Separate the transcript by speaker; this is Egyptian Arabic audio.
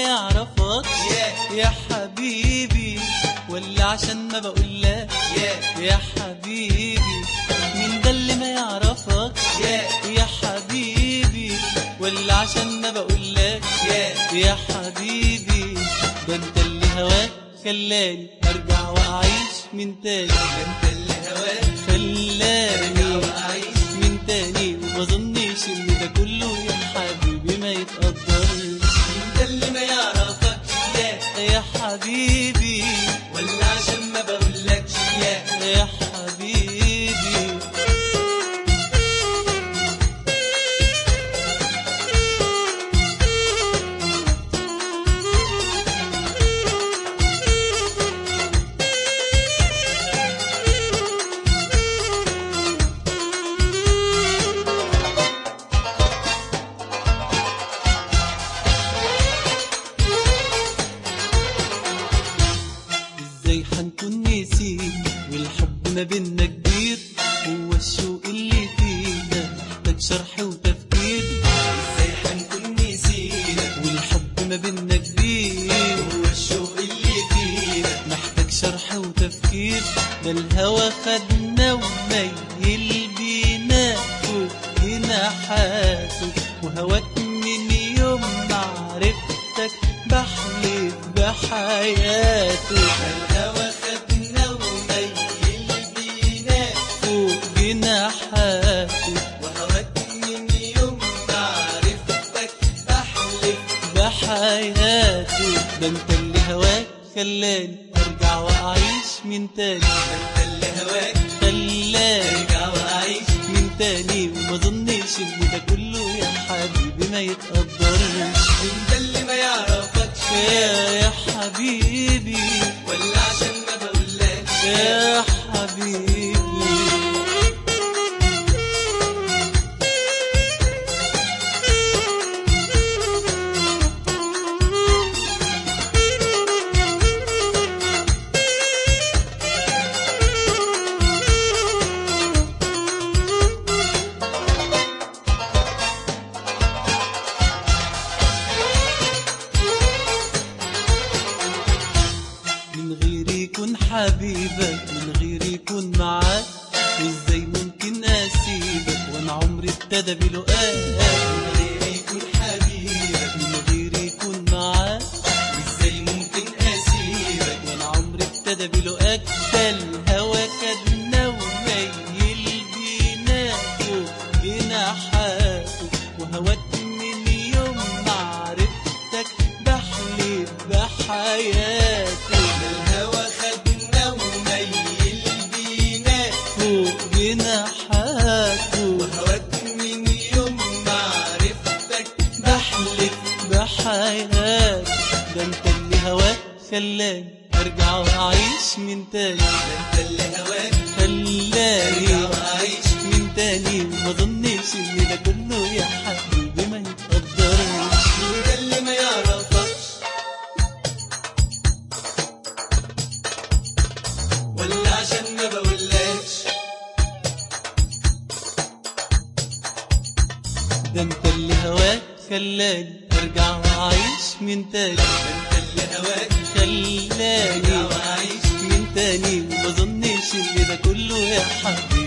Speaker 1: يعرفك
Speaker 2: يا
Speaker 1: يا حبيبي ولا عشان ما بقولك
Speaker 2: يا
Speaker 1: يا حبيبي مين ده اللي ما يعرفك
Speaker 2: يا
Speaker 1: يا حبيبي ولا عشان ما بقولك
Speaker 2: يا
Speaker 1: يا حبيبي ده انت اللي هواك خلاني ارجع واعيش من تاني
Speaker 2: انت اللي هواك
Speaker 1: خلاني
Speaker 2: ارجع واعيش
Speaker 1: من تاني وما ظنيش ان ده كله يا حبيبي ما يتقدرش
Speaker 2: انت اللي ما يعرفكش يا
Speaker 1: يا حبيبي
Speaker 2: ولا عشان ما بقولكش يا
Speaker 1: يا حبيبي ازاي حنكون نسيت والحب ما بينا كبير هو الشوق اللي فينا محتاج شرح وتفكير
Speaker 2: ازاي حنكون نسينا
Speaker 1: والحب ما بينا كبير
Speaker 2: هو الشوق اللي فينا
Speaker 1: محتاج شرح وتفكير ده الهوى خدنا وميل بينا فوق جناحاته وهواك من يوم ما عرفتك بحلف بحياته
Speaker 2: الهوى خدنا وميل بينا
Speaker 1: فوق جناحاته
Speaker 2: وهواك من يوم ما عرفتك بحلف
Speaker 1: بحياته ده انت اللي هواك خلاني ارجع واعيش من تاني
Speaker 2: انت اللي هواك
Speaker 1: خلاني
Speaker 2: ارجع واعيش
Speaker 1: من تاني وما ظنيش ان ده كله يا حبيبي ما يتقدرش
Speaker 2: انت اللي ما يعرفكش
Speaker 1: يا يا حبيبي
Speaker 2: ولا عشان ما بقولكش
Speaker 1: يا حبيبي من غير يكون حبيبك من غير يكون معاك وازاي ممكن اسيبك وانا عمري ابتدى بلقاك
Speaker 2: من غير يكون حبيبك
Speaker 1: من غير يكون معاك
Speaker 2: ازاي ممكن اسيبك
Speaker 1: وانا عمري ابتدى بلقاك ده الهوى خدنا وميل بينا فوق جناحاته وهواك من يوم ما عرفتك بحلف بحياته
Speaker 2: الهوى خدنا وميل بينا
Speaker 1: فوق جناحاته
Speaker 2: وهواك من يوم ما عرفتك
Speaker 1: بحلف بحياته ده انت اللي هواك خلاني ارجع واعيش من تاني
Speaker 2: انت اللي هواك
Speaker 1: خلاني
Speaker 2: ارجع واعيش
Speaker 1: من تاني وما ظنيش ان ده كله يا حبيبي ما يتقدرش
Speaker 2: انت اللي ما يعرفكش ولا عشان ما بقولكش
Speaker 1: ده انت اللي هواك خلاني ارجع واعيش من تاني
Speaker 2: انت اللي هواك
Speaker 1: خلاني
Speaker 2: ارجع واعيش
Speaker 1: من تاني وما ظنيش ان ده كله يا حبيبي